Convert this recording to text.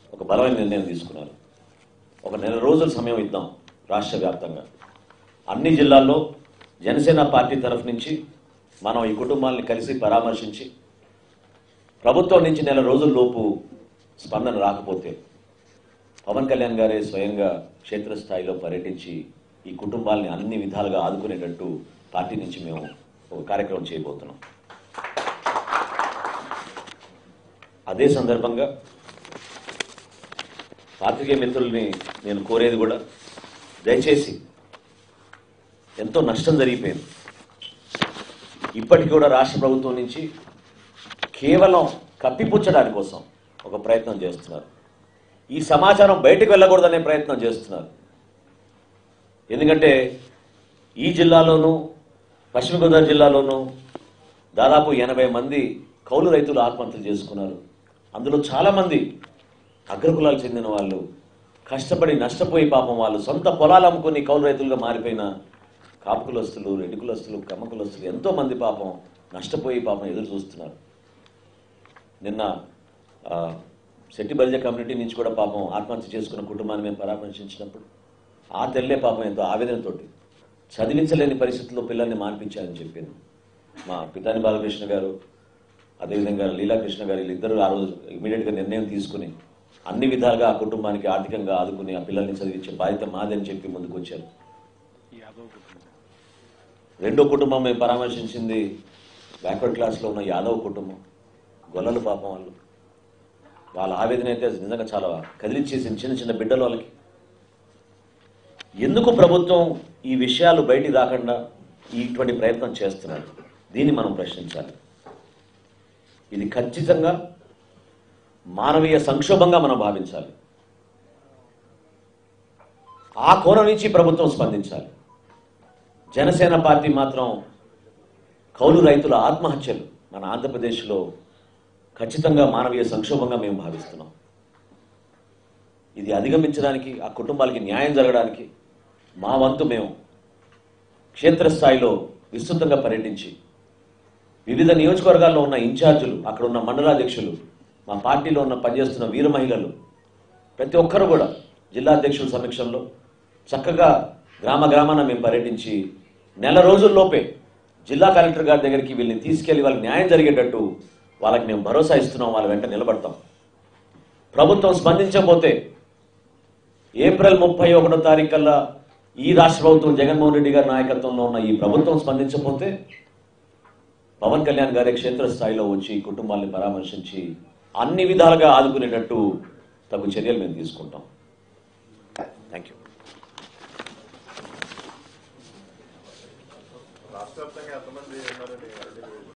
ఒక బలమైన నిర్ణయం తీసుకున్నారు ఒక నెల రోజుల సమయం ఇద్దాం రాష్ట్ర వ్యాప్తంగా అన్ని జిల్లాల్లో జనసేన పార్టీ తరఫు నుంచి మనం ఈ కుటుంబాలని కలిసి పరామర్శించి ప్రభుత్వం నుంచి నెల రోజుల్లోపు స్పందన రాకపోతే పవన్ కళ్యాణ్ గారే స్వయంగా క్షేత్రస్థాయిలో పర్యటించి ఈ కుటుంబాలని అన్ని విధాలుగా ఆదుకునేటట్టు పార్టీ నుంచి మేము ఒక కార్యక్రమం చేయబోతున్నాం అదే సందర్భంగా పాత్రికేయ మిత్రుల్ని నేను కోరేది కూడా దయచేసి ఎంతో నష్టం జరిగిపోయింది ఇప్పటికి కూడా రాష్ట్ర ప్రభుత్వం నుంచి కేవలం కప్పిపుచ్చడానికి కోసం ఒక ప్రయత్నం చేస్తున్నారు ఈ సమాచారం బయటకు వెళ్ళకూడదనే ప్రయత్నం చేస్తున్నారు ఎందుకంటే ఈ జిల్లాలోనూ పశ్చిమ గోదావరి జిల్లాలోనూ దాదాపు ఎనభై మంది కౌలు రైతులు ఆత్మహత్యలు చేసుకున్నారు అందులో చాలామంది అగ్రకులాలు చెందిన వాళ్ళు కష్టపడి నష్టపోయి పాపం వాళ్ళు సొంత పొలాలు అమ్ముకొని కౌలు రైతులుగా మారిపోయిన కాపు కులస్తులు రెడ్డి కులస్తులు కమ్మ కులస్తులు ఎంతో మంది పాపం నష్టపోయి పాపం ఎదురు చూస్తున్నారు నిన్న ఆ, శెట్టి బలిజ కమ్యూనిటీ నుంచి కూడా పాపం ఆత్మహత్య చేసుకున్న కుటుంబాన్ని మేము పరామర్శించినప్పుడు ఆ తెల్లే పాపం ఎంతో ఆవేదనతోటి చదివించలేని పరిస్థితుల్లో పిల్లల్ని మాన్పించాలని చెప్పింది మా పితాని బాలకృష్ణ గారు అదేవిధంగా లీలాకృష్ణ గారు వీళ్ళిద్దరూ ఆ రోజు ఇమీడియట్గా నిర్ణయం తీసుకుని అన్ని విధాలుగా ఆ కుటుంబానికి ఆర్థికంగా ఆదుకుని ఆ పిల్లల్ని చదివించే బాధ్యత మాదని చెప్పి ముందుకు వచ్చారు రెండో కుటుంబం మేము పరామర్శించింది బ్యాక్వర్డ్ క్లాస్లో ఉన్న యాదవ్ కుటుంబం గొల్లలు పాపం వాళ్ళు వాళ్ళ ఆవేదన అయితే నిజంగా చాలా కదిలించేసింది చిన్న చిన్న బిడ్డలు వాళ్ళకి ఎందుకు ప్రభుత్వం ఈ విషయాలు బయటికి రాకుండా ఇటువంటి ప్రయత్నం చేస్తున్నారు దీన్ని మనం ప్రశ్నించాలి ఇది ఖచ్చితంగా మానవీయ సంక్షోభంగా మనం భావించాలి ఆ కోణం నుంచి ప్రభుత్వం స్పందించాలి జనసేన పార్టీ మాత్రం కౌలు రైతుల ఆత్మహత్యలు మన ఆంధ్రప్రదేశ్లో ఖచ్చితంగా మానవీయ సంక్షోభంగా మేము భావిస్తున్నాం ఇది అధిగమించడానికి ఆ కుటుంబాలకి న్యాయం జరగడానికి మా వంతు మేము క్షేత్రస్థాయిలో విస్తృతంగా పర్యటించి వివిధ నియోజకవర్గాల్లో ఉన్న ఇన్ఛార్జీలు అక్కడ ఉన్న మండలాధ్యక్షులు మా పార్టీలో ఉన్న పనిచేస్తున్న వీర మహిళలు ప్రతి ఒక్కరు కూడా జిల్లా అధ్యక్షుల సమక్షంలో చక్కగా గ్రామ గ్రామాన మేము పర్యటించి నెల రోజుల్లోపే జిల్లా కలెక్టర్ గారి దగ్గరికి వీళ్ళని తీసుకెళ్లి వాళ్ళకి న్యాయం జరిగేటట్టు వాళ్ళకి మేము భరోసా ఇస్తున్నాం వాళ్ళ వెంట నిలబడతాం ప్రభుత్వం స్పందించకపోతే ఏప్రిల్ ముప్పై ఒకటో తారీఖు కల్లా ఈ రాష్ట్ర ప్రభుత్వం జగన్మోహన్ రెడ్డి గారి నాయకత్వంలో ఉన్న ఈ ప్రభుత్వం స్పందించకపోతే పవన్ కళ్యాణ్ గారి క్షేత్రస్థాయిలో వచ్చి ఈ కుటుంబాన్ని పరామర్శించి అన్ని విధాలుగా ఆదుకునేటట్టు తగు చర్యలు మేము తీసుకుంటాం థ్యాంక్ యూ రాష్ట్ర వ్యాప్తంగా ఎంతమంది ఉన్నారండి